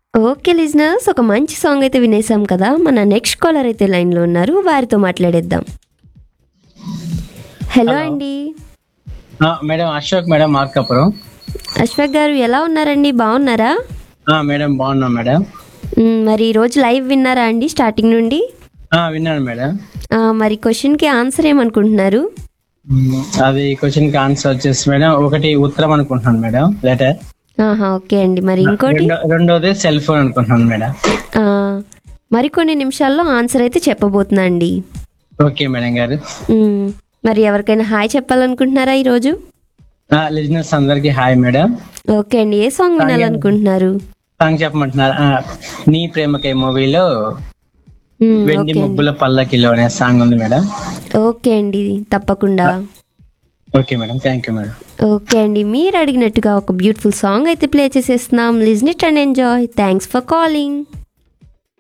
Okay listeners ఒక మంచి song అయితే వినేసాం కదా మన నెక్స్ట్ కాలర్ అయితే లైన్లో ఉన్నారు వారితో మాట్లాడేద్దాం హలో Hello. అండి ఆ, మేడం అశోక్ మేడం మార్కాపురం అశ్వక్ గారు ఎలా ఉన్నారండి బాగున్నారా ఆ, మేడం బాగున్నాం మేడం మ్, మరి ఈరోజు లైవ్ విన్నారా అండి స్టార్టింగ్ నుండి ఆ, విన్నాను మేడం ఆ, మరి క్వశ్చన్కి ఆన్సర్ ఏమనుకుంటున్నారు మ్, అది క్వశ్చన్ కి ఆన్సర్ వచ్చేసి మేడం ఒకటి ఉత్తరం అనుకుంటున్నాను మేడం లెటర్ ఆహా ఓకే అండి మరి ఇంకోటి రెండో- రెండోది సెల్ ఫోన్ అనుకుంటున్నాను మేడం ఆ, మరికొన్ని నిమిషాల్లో ఆన్సర్ అయితే చెప్పబోతున్నా అండి ఓకే మేడం గారు మ్, మరి ఎవరికైనా హాయ్ చెప్పాలనుకుంటున్నారా ఈరోజు లిజినెస్ అందరికి హాయ్ మేడం ఓకే అండి ఏ సాంగ్ వినాలనుకుంటున్నారు సాంగ్ చెప్పమంటున్నారు ఆ, నీ ప్రేమకై మూవీలో మ్, వెండి ఓకే అండి ముగ్గుల పల్లకిలో అనే సాంగ్ ఉంది మేడం ఓకే అండి తప్పకుండా okay madam thank you madam okay అండి మీరు అడిగినట్టుగా ఒక బ్యూటిఫుల్ సాంగ్ అయితే ప్లే చేసేస్తున్నాం listen it and enjoy thanks for calling